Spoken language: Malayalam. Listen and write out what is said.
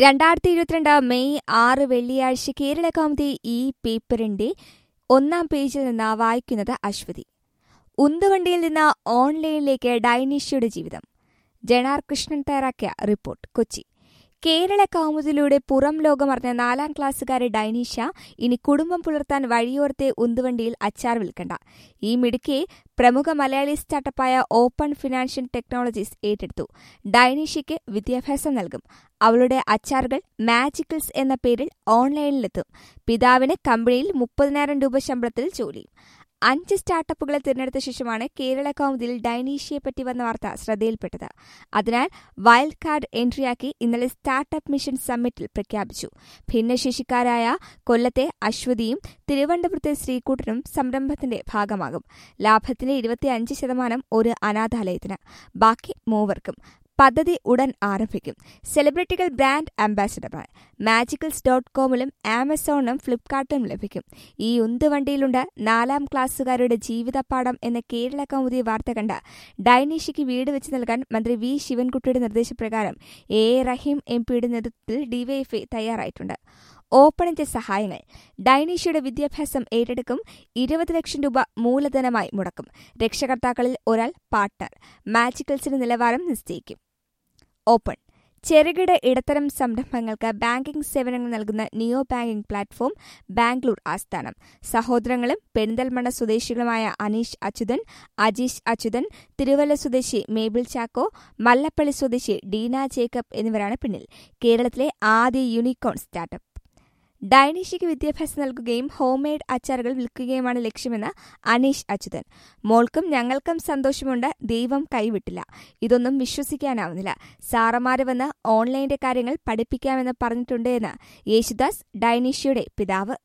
രണ്ടായിരത്തി ഇരുപത്തിരണ്ട് മെയ് ആറ് വെള്ളിയാഴ്ച കേരള കൗമുദി ഈ പേപ്പറിന്റെ ഒന്നാം പേജിൽ നിന്ന് വായിക്കുന്നത് അശ്വതി ഉന്തുവണ്ടിയിൽ നിന്ന് ഓൺലൈനിലേക്ക് ഡൈനിഷ്യയുടെ ജീവിതം ജനാർ കൃഷ്ണൻ തയ്യാറാക്കിയ റിപ്പോർട്ട് കൊച്ചി കേരള കൗമുദിലൂടെ പുറം ലോകമറിഞ്ഞ നാലാം ക്ലാസ്സുകാരെ ഡൈനീഷ ഇനി കുടുംബം പുലർത്താൻ വഴിയോരത്തെ ഉന്തുവണ്ടിയിൽ അച്ചാർ വിൽക്കണ്ട ഈ മിടുക്കിയെ പ്രമുഖ മലയാളി സ്റ്റാർട്ടപ്പായ ഓപ്പൺ ഫിനാൻഷ്യൽ ടെക്നോളജീസ് ഏറ്റെടുത്തു ഡൈനീഷയ്ക്ക് വിദ്യാഭ്യാസം നൽകും അവളുടെ അച്ചാറുകൾ മാജിക്കിൾസ് എന്ന പേരിൽ ഓൺലൈനിലെത്തും പിതാവിന് കമ്പനിയിൽ മുപ്പതിനായിരം രൂപ ശമ്പളത്തിൽ ജോലി അഞ്ച് സ്റ്റാർട്ടപ്പുകളെ തിരഞ്ഞെടുത്ത ശേഷമാണ് കേരള കൗമുദിയിൽ ഡൈനീഷ്യയെപ്പറ്റി വന്ന വാർത്ത ശ്രദ്ധയിൽപ്പെട്ടത് അതിനാൽ വൈൽഡ് കാർഡ് എൻട്രിയാക്കി ഇന്നലെ സ്റ്റാർട്ടപ്പ് മിഷൻ സമ്മിറ്റിൽ പ്രഖ്യാപിച്ചു ഭിന്നശേഷിക്കാരായ കൊല്ലത്തെ അശ്വതിയും തിരുവനന്തപുരത്തെ ശ്രീകുട്ടനും സംരംഭത്തിന്റെ ഭാഗമാകും ലാഭത്തിന്റെ ഇരുപത്തിയഞ്ച് ശതമാനം ഒരു അനാഥാലയത്തിന് ബാക്കി മൂവർക്കും പദ്ധതി ഉടൻ ആരംഭിക്കും സെലിബ്രിറ്റികൾ ബ്രാൻഡ് അംബാസിഡർമാർ മാജിക്കൽസ് ഡോട്ട് കോമിലും ആമസോണിലും ഫ്ലിപ്കാർട്ടിലും ലഭിക്കും ഈ ഉന്തുവണ്ടിയിലുണ്ട് നാലാം ക്ലാസ്സുകാരുടെ ജീവിതപാഠം എന്ന കേരള കൗമുദി വാർത്ത കണ്ട് ഡൈനീഷയ്ക്ക് വീട് വെച്ച് നൽകാൻ മന്ത്രി വി ശിവൻകുട്ടിയുടെ നിർദ്ദേശപ്രകാരം എ എ റഹീം എം പിയുടെ നേതൃത്വത്തിൽ ഡിവൈഎഫ്ഐ തയ്യാറായിട്ടുണ്ട് ഓപ്പണിന്റെ സഹായങ്ങൾ ഡൈനീഷയുടെ വിദ്യാഭ്യാസം ഏറ്റെടുക്കും ഇരുപത് ലക്ഷം രൂപ മൂലധനമായി മുടക്കും രക്ഷകർത്താക്കളിൽ ഒരാൾ പാർട്ട്ണർ മാജിക്കൽസിന്റെ നിലവാരം നിശ്ചയിക്കും ഓപ്പൺ ചെറുകിട ഇടത്തരം സംരംഭങ്ങൾക്ക് ബാങ്കിംഗ് സേവനങ്ങൾ നൽകുന്ന നിയോ ബാങ്കിംഗ് പ്ലാറ്റ്ഫോം ബാംഗ്ലൂർ ആസ്ഥാനം സഹോദരങ്ങളും പെരിന്തൽമണ്ണ സ്വദേശികളുമായ അനീഷ് അച്യുതൻ അജീഷ് അച്യുതൻ തിരുവല്ല സ്വദേശി മേബിൾ ചാക്കോ മല്ലപ്പള്ളി സ്വദേശി ഡീന ജേക്കബ് എന്നിവരാണ് പിന്നിൽ കേരളത്തിലെ ആദ്യ യൂണിക്കോൺ സ്റ്റാർട്ടപ്പ് ഡൈനീഷയ്ക്ക് വിദ്യാഭ്യാസം നൽകുകയും ഹോം മെയ്ഡ് അച്ചാറുകൾ വിൽക്കുകയുമാണ് ലക്ഷ്യമെന്ന് അനീഷ് അച്യുതൻ മോൾക്കും ഞങ്ങൾക്കും സന്തോഷമുണ്ട് ദൈവം കൈവിട്ടില്ല ഇതൊന്നും വിശ്വസിക്കാനാവുന്നില്ല സാറമാര് വന്ന് ഓൺലൈന്റെ കാര്യങ്ങൾ പഠിപ്പിക്കാമെന്ന് പറഞ്ഞിട്ടുണ്ട് എന്ന് യേശുദാസ് ഡൈനീഷ്യയുടെ പിതാവ്